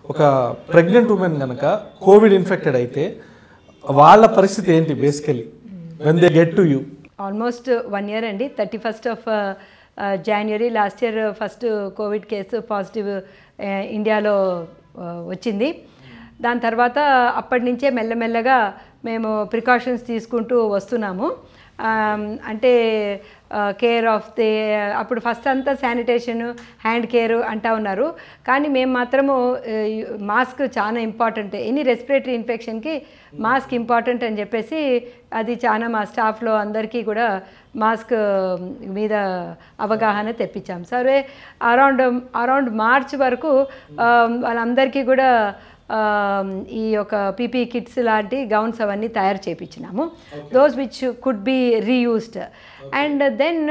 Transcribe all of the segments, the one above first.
ఒక pregnant women కనుక covid infected అయితే వాళ్ళ పరిస్థితి ఏంటి basically when they get to you almost one year అండి thirty first of January last year first covid case positive ఇండియాలో ఆ, వచ్చింది దాని తర్వాత అప్పటి నుంచే మెల్లమెల్లగా మేము ప్రికాషన్స్ తీసుకుంటూ వస్తున్నాము ఆమ్, అంటే కేర్ ఆఫ్ ది అప్పుడు ఫస్ట్ అంతా శానిటేషన్ హ్యాండ్ కేర్ అంటా ఉన్నారు కానీ మేము మాత్రము మాస్క్ చాలా ఇంపార్టెంట్ ఎనీ రెస్పిరేటరీ ఇన్ఫెక్షన్కి మాస్క్ ఇంపార్టెంట్ అని చెప్పేసి అది చాలా మా స్టాఫ్లో అందరికీ కూడా మాస్క్ మీద అవగాహన తెప్పించాం సరే అరౌండ్ అరౌండ్ మార్చ్ వరకు ఆ, వాళ్ళందరికీ కూడా ఆ, ఈ యొక్క పీపీ కిట్స్ లాంటి గౌన్స్ అవన్నీ తయారు చేయించినాము those which could be reused and then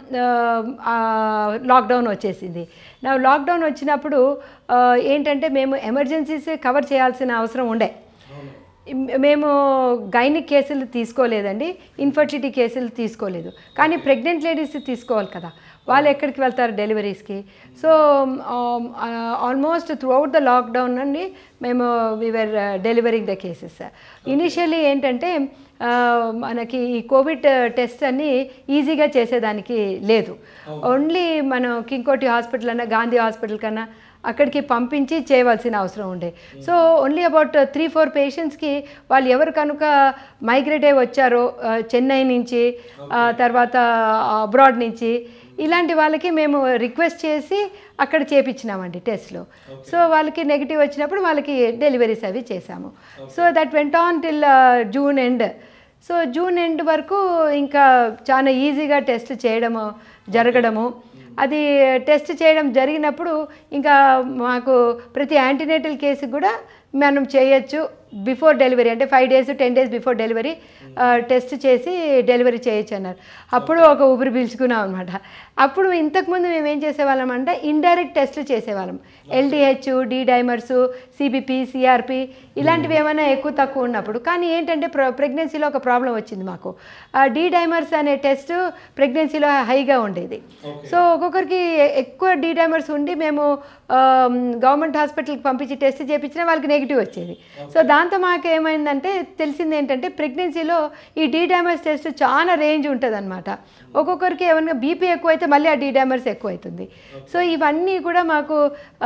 lockdown వచ్చేసింది నా లాక్డౌన్ వచ్చినప్పుడు ఆ, ఏంటంటే మేము ఎమర్జెన్సీస్ కవర్ చేయాల్సిన అవసరం ఉండే ఇమ్- మేము గైనిక్ కేసులు తీసుకోలేదండి ఇన్ఫర్టిలిటీ కేసులు తీసుకోలేదు కానీ ప్రెగ్నెంట్ లేడీస్ తీసుకోవాలి కదా వాళ్ళు ఎక్కడికి వెళ్తారు డెలివరీస్కి so almost throughout the lockdown అండి మేము we are delivering the cases initially ఏంటంటే ఆ, మనకి ఈ కోవిడ్ టెస్ట్ అన్ని ఈజీగా చేసేదానికి లేదు ఓన్లీ మనం కింకోటి హాస్పిటల్ అన్నా గాంధీ హాస్పిటల్ కన్నా అక్కడికి పంపించి చేయవలసిన అవసరం ఉండే so only about three four పేషెంట్స్కి వాళ్ళు ఎవరు కనుక మైగ్రేట్ అయి వచ్చారో ఆ, చెన్నై నుంచి ఆ, తర్వాత అబ్రాడ్ నుంచి ఇలాంటి వాళ్ళకి మేము రిక్వెస్ట్ చేసి అక్కడ చేపించినామండి టెస్ట్లో సో వాళ్ళకి నెగిటివ్ వచ్చినప్పుడు వాళ్ళకి డెలివరీస్ అవి చేశాము so that went on till June end so June end వరకు ఇంకా చాలా ఈజీగా టెస్ట్ చేయడము జరగడము అది టెస్ట్ చేయడం జరిగినప్పుడు ఇంకా మాకు ప్రతి యాంటీనేటల్ కేసు కూడా మనం చేయొచ్చు బిఫోర్ డెలివరీ అంటే five days ten days before delivery test చేసి డెలివరీ చేయొచ్చు అన్నారు అప్పుడు ఒక ఊపిరి పీల్చుకున్నాం అనమాట అప్పుడు ఇంతకుముందు మేము ఏం చేసేవాళ్ళం అంటే ఇండైరెక్ట్ టెస్ట్లు చేసేవాళ్ళం LDH D dimers CBP CRP ఇలాంటివి ఏమైనా ఎక్కువ తక్కువ ఉన్నప్పుడు కానీ ఏంటంటే ప్ర ప్రెగ్నెన్సీలో ఒక ప్రాబ్లం వచ్చింది మాకు డి డైమర్స్ అనే టెస్ట్ ప్రెగ్నెన్సీలో హైగా ఉండేది సో ఒక్కొక్కరికి ఎక్కువ డి డైమర్స్ ఉండి మేము గవర్నమెంట్ హాస్పిటల్కి పంపించి టెస్ట్ చేయించినా వాళ్ళకి నెగిటివ్ వచ్చేది సో దాంతో మాకు ఏమైందంటే తెలిసింది ఏంటంటే ప్రెగ్నెన్సీలో ఈ డి డైమర్స్ టెస్ట్ చాలా రేంజ్ ఉంటుంది అనమాట ఒక్కొక్కరికి ఏమైనా బీపీ ఎక్కువైతే మళ్ళీ ఆ డి డైమర్స్ ఎక్కువ అవుతుంది సో ఇవన్నీ కూడా మాకు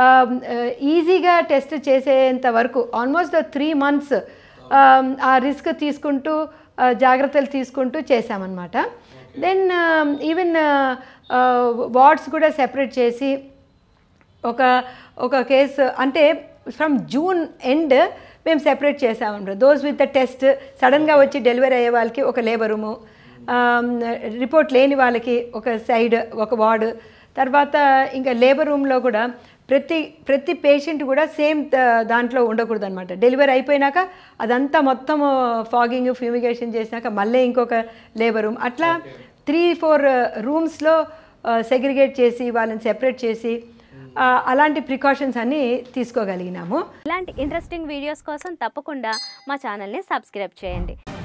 ఈజీగా టెస్ట్ చేసేంత వరకు ఆల్మోస్ట్ త్రీ మంత్స్ ఆ రిస్క్ తీసుకుంటూ ఆ, జాగ్రత్తలు తీసుకుంటూ చేశామన్నమాట దెన్ ఈవెన్ వార్డ్స్ కూడా సెపరేట్ చేసి ఒక ఒక కేసు అంటే ఫ్రమ్ జూన్ ఎండ్ మేము సెపరేట్ చేసామన్నమాట దోస్ విత్ ద టెస్ట్ సడన్గా వచ్చి డెలివరీ అయ్యే వాళ్ళకి ఒక లేబర్ రూము రిపోర్ట్ లేని వాళ్ళకి ఒక సైడ్ ఒక వార్డు తర్వాత ఇంకా లేబర్ రూమ్లో కూడా ప్రతి ప్రతి పేషెంట్ కూడా సేమ్ దాంట్లో ఉండకూడదు అనమాట డెలివరీ అయిపోయినాక అదంతా మొత్తం ఫాగింగ్ ఫ్యూమిగేషన్ చేసినాక మళ్ళీ ఇంకొక లేబర్ రూమ్ అట్లా త్రీ ఫోర్ రూమ్స్లో సెగ్రిగేట్ చేసి వాళ్ళని సెపరేట్ చేసి ఆ, అలాంటి ప్రికాషన్స్ అన్నీ తీసుకోగలిగినాము ఇలాంటి ఇంట్రెస్టింగ్ వీడియోస్ కోసం తప్పకుండా మా ఛానల్ని సబ్స్క్రైబ్ చేయండి